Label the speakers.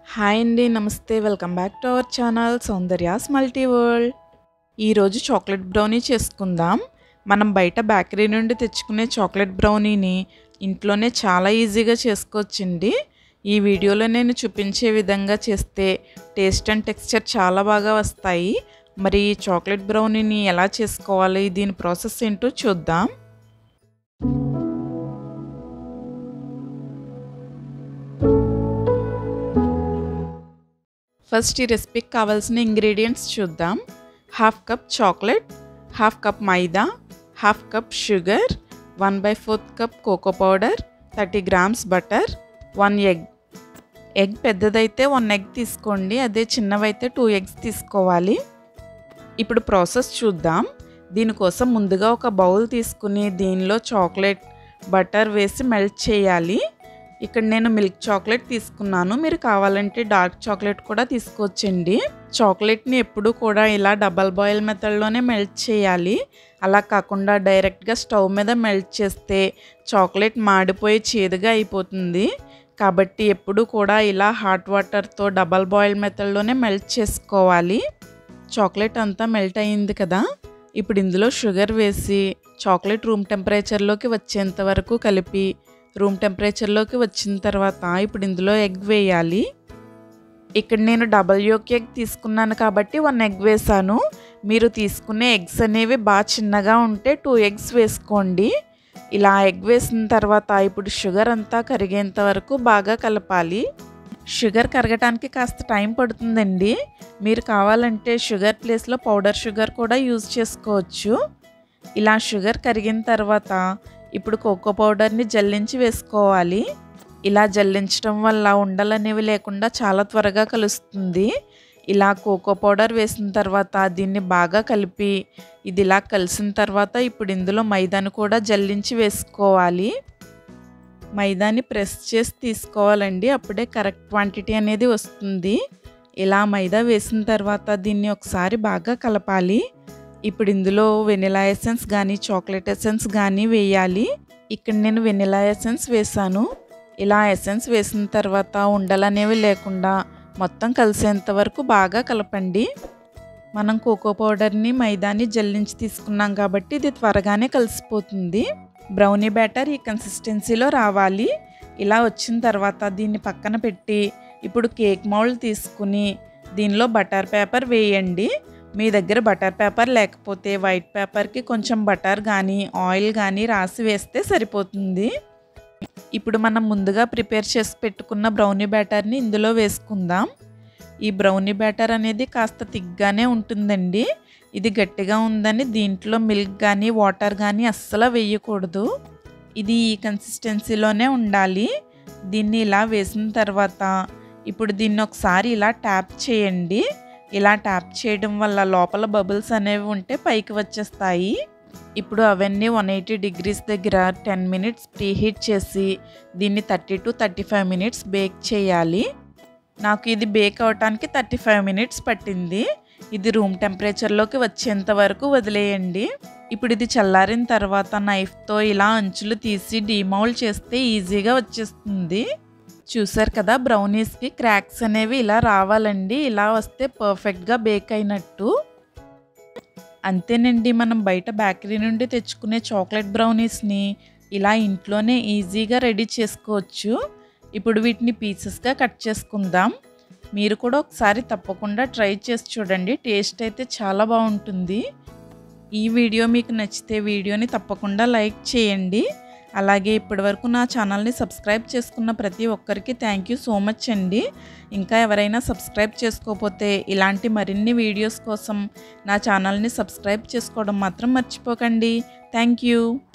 Speaker 1: hi అండి నమస్తే welcome back to our channel Soundarya's multi world ఈరోజు చాక్లెట్ బ్రౌనీ చేసుకుందాం మనం బయట బేకరీ నుండి తెచ్చుకునే చాక్లెట్ బ్రౌనీని ఇంట్లోనే చాలా ఈజీగా చేసుకోవచ్చండి ఈ వీడియోలో నేను చూపించే విధంగా చేస్తే టేస్ట్ అండ్ టెక్స్చర్ చాలా బాగా వస్తాయి మరి ఈ చాక్లెట్ బ్రౌనీని ఎలా చేసుకోవాలి దీని ప్రాసెస్ ఏంటో చూద్దాం ఫస్ట్ ఈ రెసిపీకి కావాల్సిన ఇంగ్రీడియంట్స్ చూద్దాం half cup chocolate half cup maida half cup sugar one by fourth cup cocoa powder thirty grams butter one egg egg పెద్దదైతే వన్ ఎగ్ తీసుకోండి అదే చిన్నవైతే టూ ఎగ్స్ తీసుకోవాలి ఇప్పుడు ప్రాసెస్ చూద్దాం దీనికోసం ముందుగా ఒక బౌల్ తీసుకుని దీనిలో చాక్లెట్ బటర్ వేసి మెల్ట్ చేయాలి ఇక్కడ నేను మిల్క్ చాక్లెట్ తీసుకున్నాను మీరు కావాలంటే డార్క్ చాక్లెట్ కూడా తీసుకోవచ్చండి చాక్లెట్ని ఎప్పుడు కూడా ఇలా డబల్ బాయిల్ మెథడ్లోనే మెల్ట్ చేయాలి అలా కాకుండా డైరెక్ట్గా స్టవ్ మీద మెల్ట్ చేస్తే చాక్లెట్ మాడిపోయి చేదుగా అయిపోతుంది కాబట్టి ఎప్పుడు కూడా ఇలా హాట్ వాటర్తో డబల్ బాయిల్ మెథడ్లోనే మెల్ట్ చేసుకోవాలి చాక్లెట్ అంతా మెల్ట్ అయ్యింది కదా ఇప్పుడు ఇందులో షుగర్ వేసి చాక్లెట్ రూమ్ టెంపరేచర్లోకి వచ్చేంత వరకు కలిపి రూమ్ టెంపరేచర్లోకి వచ్చిన తర్వాత ఇప్పుడు ఇందులో ఎగ్ వేయాలి ఇక్కడ నేను డబల్ యోక్ ఎగ్ తీసుకున్నాను కాబట్టి వన్ ఎగ్ వేసాను మీరు తీసుకునే ఎగ్స్ అనేవి బాగా చిన్నగా ఉంటే టూ ఎగ్స్ వేసుకోండి ఇలా ఎగ్ వేసిన తర్వాత ఇప్పుడు షుగర్ అంతా కరిగేంత వరకు బాగా కలపాలి షుగర్ కరగటానికి కాస్త టైం పడుతుందండి మీరు కావాలంటే షుగర్ ప్లేస్లో పౌడర్ షుగర్ కూడా యూజ్ చేసుకోవచ్చు ఇలా షుగర్ కరిగిన తర్వాత ఇప్పుడు కోకో పౌడర్ని జల్లించి వేసుకోవాలి ఇలా జల్లించడం వల్ల ఉండలనేవి లేకుండా చాలా త్వరగా కలుస్తుంది ఇలా కోకో పౌడర్ వేసిన తర్వాత దీన్ని బాగా కలిపి ఇది ఇలా కలిసిన తర్వాత ఇప్పుడు ఇందులో మైదాను కూడా జల్లించి వేసుకోవాలి మైదాని ప్రెస్ చేసి తీసుకోవాలండి అప్పుడే కరెక్ట్ క్వాంటిటీ అనేది వస్తుంది ఇలా మైదా వేసిన తర్వాత దీన్ని ఒకసారి బాగా కలపాలి ఇప్పుడు ఇందులో వెనిలా ఎసెన్స్ కానీ చాక్లెట్ ఎసెన్స్ కానీ వేయాలి ఇక్కడ నేను వెనిలా ఎసెన్స్ వేసాను ఇలా ఎసెన్స్ వేసిన తర్వాత ఉండలనేవి లేకుండా మొత్తం కలిసేంత వరకు బాగా కలపండి మనం కోకో పౌడర్ని మైదాని జల్లించి తీసుకున్నాం కాబట్టి ఇది త్వరగానే కలిసిపోతుంది బ్రౌనీ బ్యాటర్ ఈ కన్సిస్టెన్సీలో రావాలి ఇలా వచ్చిన తర్వాత దీన్ని పక్కన పెట్టి ఇప్పుడు కేక్ మౌల్డ్ తీసుకుని దీనిలో బటర్ పేపర్ వేయండి మీ దగ్గర బటర్ పేపర్ లేకపోతే వైట్ పేపర్కి కొంచెం బటర్ కానీ ఆయిల్ కానీ రాసి వేస్తే సరిపోతుంది ఇప్పుడు మనం ముందుగా ప్రిపేర్ చేసి పెట్టుకున్న బ్రౌనీ బ్యాటర్ని ఇందులో వేసుకుందాం ఈ బ్రౌనీ బ్యాటర్ అనేది కాస్త తిగ్గానే ఉంటుందండి ఇది గట్టిగా ఉందని దీంట్లో మిల్క్ కానీ వాటర్ కానీ అస్సలు వేయకూడదు ఇది ఈ కన్సిస్టెన్సీలోనే ఉండాలి దీన్ని ఇలా వేసిన తర్వాత ఇప్పుడు దీన్ని ఒకసారి ఇలా ట్యాప్ చేయండి ఇలా ట్యాప్ చేయడం వల్ల లోపల బబుల్స్ అనేవి ఉంటే పైకి వచ్చేస్తాయి ఇప్పుడు అవన్నీ వన్ ఎయిటీ డిగ్రీస్ దగ్గర టెన్ మినిట్స్ ప్రీహీట్ చేసి దీన్ని thirty to thirty five minutes bake చేయాలి నాకు ఇది బేక్ అవటానికి థర్టీ ఫైవ్ మినిట్స్ పట్టింది ఇది రూమ్ టెంపరేచర్లోకి వచ్చేంత వరకు వదిలేయండి ఇప్పుడు ఇది చల్లారిన తర్వాత నైఫ్తో ఇలా అంచులు తీసి డీమౌల్డ్ చేస్తే ఈజీగా వచ్చేస్తుంది చూసారు కదా బ్రౌనీస్కి క్రాక్స్ అనేవి ఇలా రావాలండి ఇలా వస్తే పర్ఫెక్ట్గా బేక్ అయినట్టు అంతేనండి మనం బయట బేకరీ నుండి తెచ్చుకునే చాక్లెట్ బ్రౌనీస్ని ఇలా ఇంట్లోనే ఈజీగా రెడీ చేసుకోవచ్చు ఇప్పుడు వీటిని పీసెస్గా కట్ చేసుకుందాం మీరు కూడా ఒకసారి తప్పకుండా ట్రై చేసి చూడండి టేస్ట్ అయితే చాలా బాగుంటుంది ఈ వీడియో మీకు నచ్చితే వీడియోని తప్పకుండా లైక్ చేయండి అలాగే ఇప్పటివరకు నా ఛానల్ని సబ్స్క్రైబ్ చేసుకున్న ప్రతి ఒక్కరికి థ్యాంక్ యూ సో మచ్ అండి ఇంకా ఎవరైనా సబ్స్క్రైబ్ చేసుకోకపోతే ఇలాంటి మరిన్ని వీడియోస్ కోసం నా ఛానల్ని సబ్స్క్రైబ్ చేసుకోవడం మాత్రం మర్చిపోకండి థ్యాంక్ యూ